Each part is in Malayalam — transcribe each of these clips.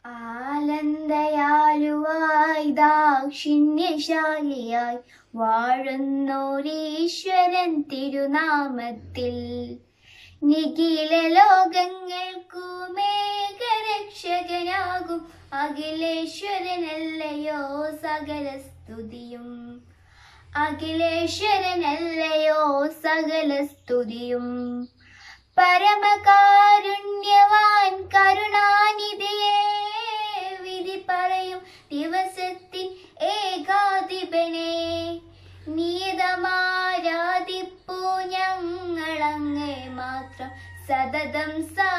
ആനന്ദയാലുവായി ദാക്ഷിണ്യശാലിയായി വാഴുന്നോരീശ്വരൻ തിരുനാമത്തിൽ നിഖില ലോകങ്ങൾക്കു മേഘരക്ഷകനാകും അഖിലേശ്വരനല്ലയോ സകല സ്തുതിയും അഖിലേശ്വരനല്ലയോ സകല സ്തുതിയും പരമകാരുണ്യവാൻ കരുണാനിധിയെ വിധി പറയും ദിവസത്തിൻ ഏകാധിപനെ നിയതമാരാധിപ്പൂ ഞങ്ങളങ്ങേ മാത്രം സതതം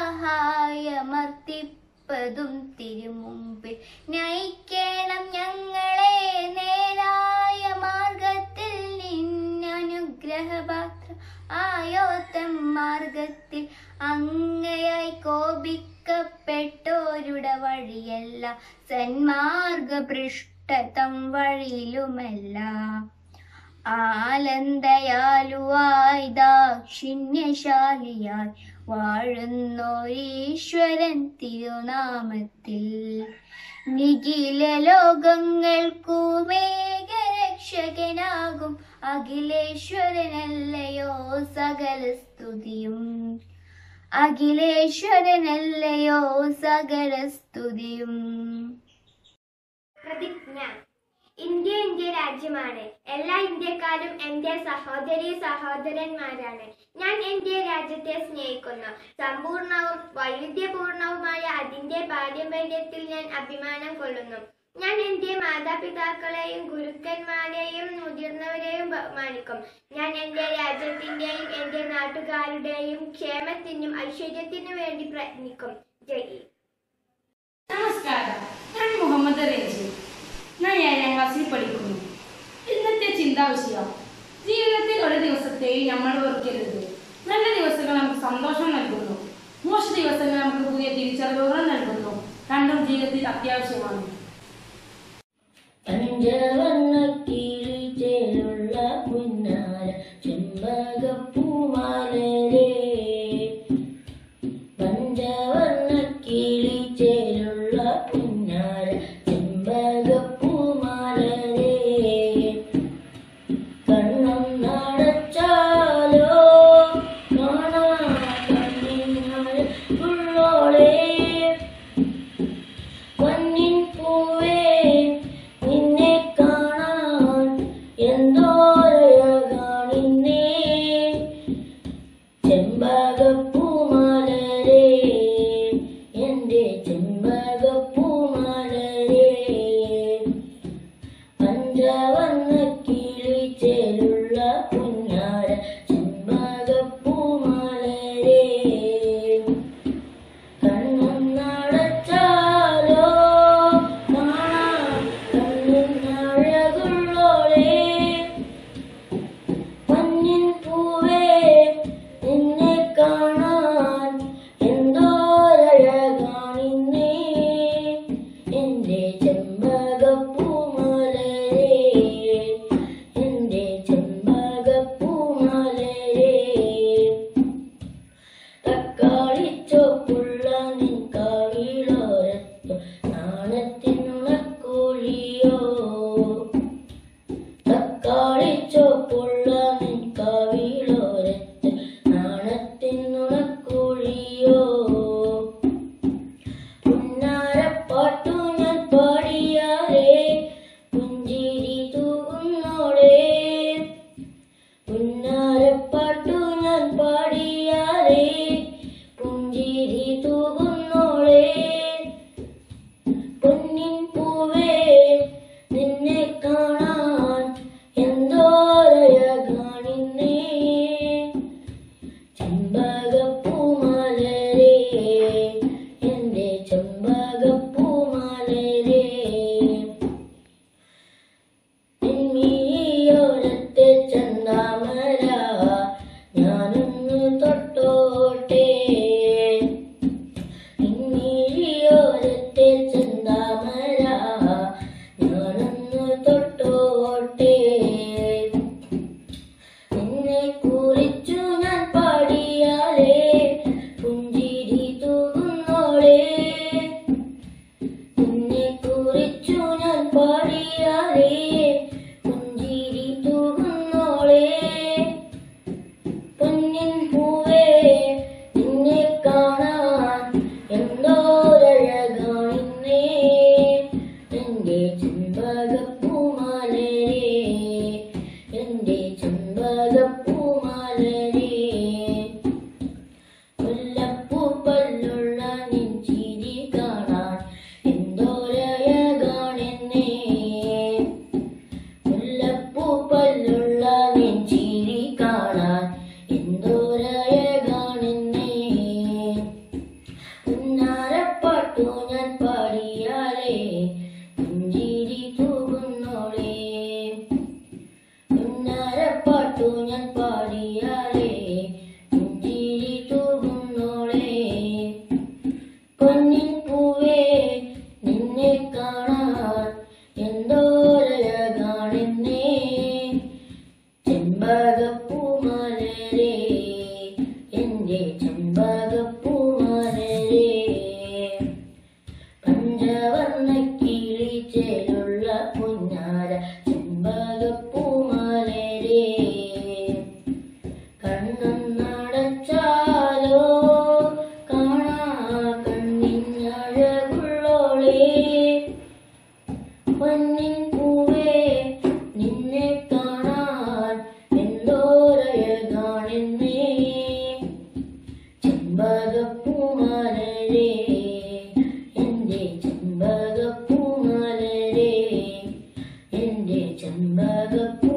സഹായമർത്തിപ്പതും തിരുമുമ്പിൽ നയിക്കണം ഞങ്ങളെ നേരായ മാർഗത്തിൽ നിന്നനുഗ്രഹപാത്രം ആയോത്തം മാർഗത്തിൽ അങ്ങയായി കോപിക്കപ്പെട്ടോരുടെ വഴിയല്ല സന്മാർഗപൃഷ്ടതം വഴിയിലുമല്ല ആനന്ദയാലുവായി ദാക്ഷിണ്യശാലിയായി വാഴുന്നോരീശ്വരൻ തിരുനാമത്തിൽ നിഖില ലോകങ്ങൾക്കു മേഘരക്ഷകനാകും അഖിലേശ്വരനല്ലയോ സകല സ്തുതിയും അഖിലേശ്വരനല്ലയോ സകല സ്തുതിയും പ്രതിജ്ഞ ഇന്ത്യ ഇന്ത്യ രാജ്യമാണ് എല്ലാ ഇന്ത്യക്കാരും എന്റെ സഹോദരി സഹോദരന്മാരാണ് ഞാൻ എന്റെ രാജ്യത്തെ സ്നേഹിക്കുന്നു സമ്പൂർണവും വൈവിധ്യപൂർണവുമായ അതിന്റെ പാരമ്പര്യത്തിൽ ഞാൻ അഭിമാനം കൊള്ളുന്നു ഞാൻ എന്റെ മാതാപിതാക്കളെയും ഗുരുക്കന്മാരെയും മുതിർന്നവരെയും ബഹുമാനിക്കും ഞാൻ എന്റെ രാജ്യത്തിന്റെയും എന്റെ നാട്ടുകാരുടെയും ക്ഷേമത്തിനും ഐശ്വര്യത്തിനും വേണ്ടി പ്രയത്നിക്കും ജയ് ഹിന്ദ്. നമസ്കാരം ഞാൻ മുഹമ്മദ് റേജി ഞാൻ ഏഴാം ക്ലാസ്സിൽ പഠിക്കുന്നു ഇന്നത്തെ ചിന്താവിഷയം ജീവിതത്തിൽ ഒരു ദിവസത്തെയും നമ്മൾ വെറുക്കരുത് നല്ല ദിവസങ്ങൾ നമുക്ക് സന്തോഷം നൽകുന്നു മോശ ദിവസങ്ങൾ നമുക്ക് പുതിയ തിരിച്ചറിവുകൾ നൽകുന്നു രണ്ടും ജീവിതത്തിൽ അത്യാവശ്യമാണ് പഞ്ചവർണ്ണ കിളിച്ചേലുള്ള പുന്നാര ചെമ്പകപ്പൂമാലരേ പഞ്ചവർണ്ണ കിളിച്ചേലുള്ള പുന്നാര ചെമ്പകപ്പൂമാലരേ കണ്ണം നടച്ചാലോ കാണാ കണ്ണിനാൾ ഉള്ളോളേ പൊന്നിൻ പൂവേ നിന്നെ കാണാൻ എന്തോരഴകാണിന്നേ ചെമ്പകപ്പൂമലരേ എൻ്റെ ചെമ്പകപ്പൂമലരേ പഞ്ചവർണ്ണ കിളിച്ചേലുള്ള പുന്നാര ചെമ്പകപ്പൂമലരേ കണ്ണും നടച്ചാലോ കാണാം കണ്ണിനഴകുള്ളോളേ മഞ്ഞിൻ പൂവേ നിന്നെ കാണാൻ എന്തോരഴകാണിന്നേ എൻ്റെ ചെമ്പകപ്പൂമലരേ എൻ്റെ ചെമ്പകപ്പൂമലരേ തക്കാളിച്ചോപ്പുള്ള നിൻ കവിളോരത്തു നാണത്തിനുണക്കോഴിയോ തക്കാളിച്ചോപ്പുള്ള നിൻ കവിളോരത്ത് നാണത്തിനുണക്കോഴിയോ പുന്നാരപ്പാട്ടു ഞാൻ പാടിയാലേ പുഞ്ചിരി തൂകുന്നോളേ പുന്നാരപ്പാട്ടു ചിരിയാലേ ചിരി തൂകുന്നോളേ പൊന്നിൻ പൂവേ നിന്നെ കാണാൻ എന്തോരഴകാണെന്നേ ചെമ്പകപ്പൂമലരേ എന്റെ ചെമ്പകപ്പൂമലരേ പഞ്ചവർണ്ണ കിളിച്ചേലുള്ള പുന്നാര ചെമ്പകപ്പൂമലരേ കണ്ണും നടച്ചാലോ കാണാ കണ്ണിഞ്ഞഴകുള്ളോളേ പൊന്നിൻ പൂവേ നിന്നെ കാണാൻ എന്തോരഴകാണെന്നേ ചെമ്പകപ്പൂമലരേ എന്റെ ചെമ്പകപ്പൂമലരേ എന്റെ ചെമ്പകപ്പൂ